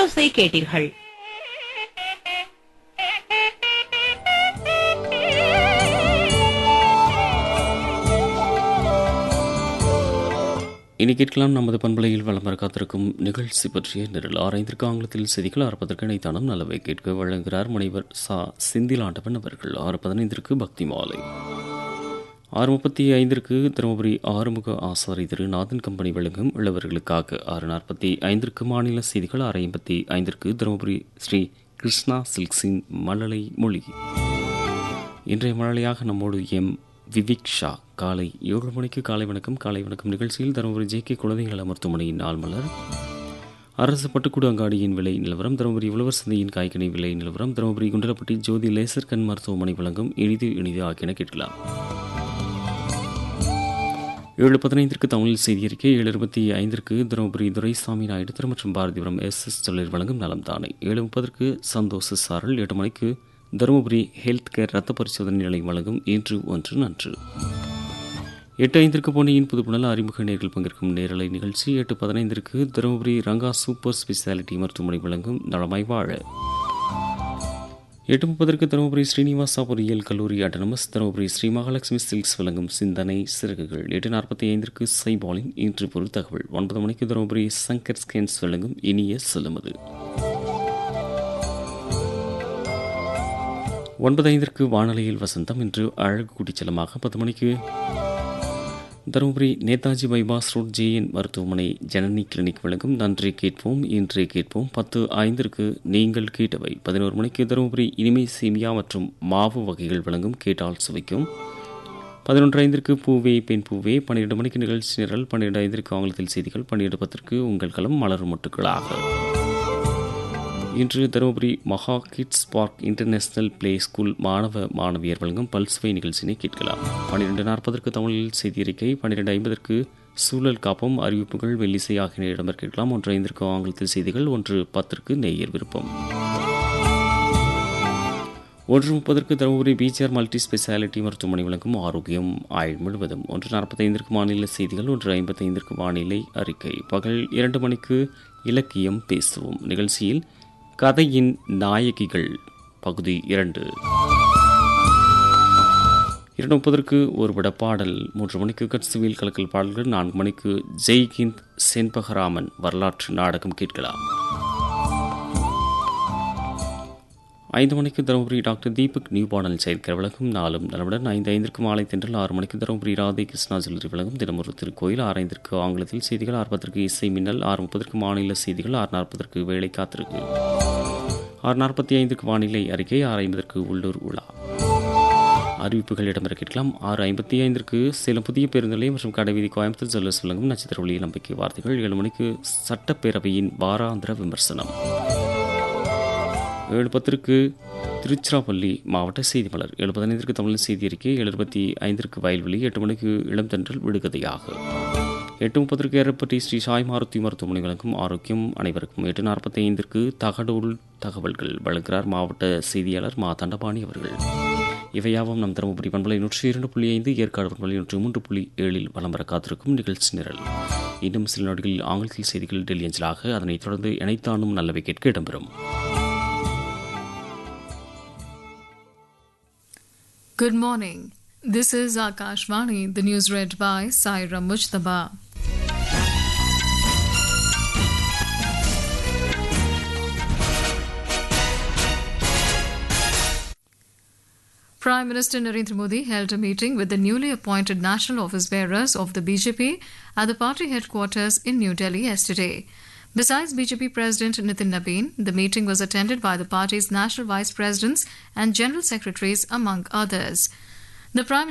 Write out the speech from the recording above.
திரையோசை கேட்டீர்கள் இனி கேட்கலாம் நமது பண்பலையில் வளம் வர காத்திருக்கும் நிகழ்ச்சி பற்றிய நிரல் ஆராய்ந்திற்கு ஆங்கிலத்தில் செய்திகள் ஆரம்பதற்கு இணைத்தானம் நல்லவை கேட்க வழங்குகிறார் முனைவர் சா செந்திலாண்டவன் அவர்கள் ஆறு பதினைந்திற்கு பக்தி மாலை ஆறு முப்பத்தி ஐந்திற்கு தருமபுரி ஆறுமுக ஆசாரி திரு நாதன் கம்பெனி வழங்கும் இளவர்களுக்காக ஆறு நாற்பத்தி ஐந்திற்கு மாநில செய்திகள் ஆறு ஐம்பத்தி ஐந்திற்கு தருமபுரி ஸ்ரீ கிருஷ்ணா சில்க்ஸின் மழலை மொழி இன்றைய மழலையாக நம்மோடு எம் விவிக் ஷா காலை ஏழு மணிக்கு காலை வணக்கம் காலை வணக்கம் நிகழ்ச்சியில் தருமபுரி ஜே கே குழந்தைகள் மருத்துவமனையின் நாள் மலர் அரசு பட்டுக்கூடு அங்காடியின் விலை நிலவரம் தருமபுரி உழவர் சந்தையின் காய்கனி விலை நிலவரம் தருமபுரி குண்டலப்பட்டி ஜோதி லேசர் கண் மருத்துவமனை வழங்கும் இனிது இனிது ஆகியன கேட்கலாம் ஏழு பதினைந்திற்கு தமிழ் செய்தி அறிக்கை ஏழு இருபத்தி ஐந்திற்கு தருமபுரி துரைசாமி நாயுடு திரு மற்றும் பாரதிபுரம் எஸ் எஸ் தொழில் வழங்கும் நலம் தானே ஏழு முப்பதற்கு சந்தோஷ சாரல் எட்டு மணிக்கு தருமபுரி ஹெல்த் கேர் ரத்த பரிசோதனை நிலையம் வழங்கும் இன்று ஒன்று நன்று எட்டு ஐந்திற்கு பொன்னியின் புதுப்புணல் அறிமுக நேர்கள் பங்கேற்கும் நேரலை நிகழ்ச்சி எட்டு பதினைந்திற்கு தருமபுரி ரங்கா சூப்பர் ஸ்பெஷாலிட்டி மருத்துவமனை வழங்கும் நலமாய் வாழ எட்டு முப்பதற்கு தருமபுரி ஸ்ரீனிவாசா பொறியியல் கல்லூரி அட்டனமஸ் தருமபுரி ஸ்ரீ மகாலட்சுமி சில்க்ஸ் வழங்கும் சிந்தனை சிறகுகள் எட்டு நாற்பத்தி ஐந்திற்கு சைபாலின் இன்று பொருள் தகவல் ஒன்பது மணிக்கு தருமபுரி சங்கர் ஸ்கேன்ஸ் வழங்கும் இனிய செல்லுமது ஒன்பது ஐந்திற்கு வானொலியில் வசந்தம் இன்று அழகு குட்டிச்சலமாக பத்து மணிக்கு Dharmapuri Netaji bypass road JN மருத்துவமனை ஜனனி கிளினிக் வழங்கும் நன்றி கேட்போம் இன்றே கேட்போம் பத்து ஐந்திற்கு நீங்கள் கேட்டவை பதினோரு மணிக்கு தருமபுரி இனிமை சேமியா மற்றும் மாவு வகைகள் வழங்கும் கேட்டால் சுவைக்கும் பதினொன்று ஐந்திற்கு பூவே பெண் பூவே பன்னிரெண்டு மணிக்கு நிகழ்ச்சி நிரல் பன்னிரெண்டு ஐந்திற்கு ஆங்கிலத்தில் செய்திகள் பன்னிரெண்டு பத்திற்கு உங்கள் களம் மலரும் மொட்டுக்களாக இன்று Dharmapuri Maha kids park international play school மாணவ மாணவியர் வழங்கும் பல்ஸ்வை நிகழ்ச்சியினை கேட்கலாம் பன்னிரெண்டு நாற்பதற்கு தமிழில் செய்தி அறிக்கை பன்னிரெண்டு ஐம்பதற்கு சூழல் காப்பம் அறிவிப்புகள் வெள்ளிசை ஆகிய இடம்பெற கேட்கலாம் ஒன்று ஐந்திற்கு ஆங்கிலத்தில் செய்திகள் ஒன்று பத்திற்கு நேயர் விருப்பம் ஒன்று முப்பதற்கு தருமபுரி பிஜிஆர் மல்டி ஸ்பெஷாலிட்டி மருத்துவமனை வழங்கும் ஆரோக்கியம் ஆயுள் முழுவதும் ஒன்று நாற்பத்தைந்திற்கு மாநில செய்திகள் ஒன்று ஐம்பத்தைந்திற்கு வானிலை அறிக்கை பகல் இரண்டு மணிக்கு இலக்கியம் பேசுவோம் நிகழ்ச்சியில் கதையின் நாயகிகள் பகுதி இரண்டு இரண்டு முப்பதற்கு ஒரு விட பாடல் மூன்று மணிக்கு கட்சுவில் கலக்கல் பாடல்கள் நான்கு மணிக்கு ஜெய்ஹிந்த் செண்பகராமன் வரலாற்று நாடகம் கேட்கலாம் ஐந்து மணிக்கு தருமபுரி டாக்டர் தீபக் நியூ பாடல் செயற்கை விளக்கும் நாளும் நலமுடன் ஐந்து ஐந்திற்கு மாலை தென்றல் ஆறு மணிக்கு தருமபுரி ராதை கிருஷ்ணா ஜுவல்லரி விளக்கும் தினமொரு திருக்கோயில் ஆறு ஐந்திற்கு ஆங்கிலத்தில் செய்திகள் ஆர்ப்பதற்கு இசை மின்னல் ஆறு முப்பதற்கு மாநில செய்திகள் ஆறு நாற்பதற்கு வேலை காத்திருக்கு ஆறு நாற்பத்தி ஐந்துக்கு வானிலை அறிக்கை ஆறு ஐம்பதற்கு உள்ளூர் உலா அறிவிப்புகள் இடம்பெற கேட்கலாம் ஆறு ஐம்பத்தி ஐந்திற்கு சேலம் புதிய பேருந்து நிலையம் மற்றும் கடைவீதி கோயம்புத்தூர் ஜுவல்லர்ஸ் வழங்கும் நட்சத்திர ஒளி நம்பிக்கை வார்த்தைகள் ஏழு மணிக்கு சட்டப்பேரவையின் வாராந்திர விமர்சனம் ஏழு பத்திற்கு திருச்சிராப்பள்ளி மாவட்ட செய்தி மலர் ஏழு பதினைந்திற்கு தமிழ் செய்தி அறிக்கை ஏழு இருபத்தி ஐந்திற்கு வயல்வெளி எட்டு மணிக்கு இளம் தென்றல் விடுகதையாக எட்டு முப்பதற்கு ஏறப்பட்டி ஸ்ரீ சாய் மாருதி மருத்துவமனை வழங்கும் ஆரோக்கியம் அனைவருக்கும் எட்டு நாற்பத்தி ஐந்திற்கு தகடூல் தகவல்கள் வழங்குகிறார் மாவட்ட செய்தியாளர் மா தண்டபாணி அவர்கள் இவையாவும் நம் தருமபுரி பண்பலை நூற்றி இரண்டு புள்ளி ஐந்து ஏற்காடு பண்பலை நூற்றி மூன்று புள்ளி ஏழில் வலம் வர காத்திருக்கும் நிகழ்ச்சி நிரல் இன்னும் சில நொடிகளில் ஆங்கிலத்தில் செய்திகள் டெல்லி அஞ்சலாக அதனைத் தொடர்ந்து இணைத்தானும் நல்லவை கேட்க இடம்பெறும் Good morning. This is Akashvani, the news read by Saira Mujtaba. Prime Minister Narendra Modi held a meeting with the newly appointed national office bearers of the BJP at the party headquarters in New Delhi yesterday. Besides BJP President Nitin Nabeen, the meeting was attended by the party's national vice presidents and general secretaries, among others. The Prime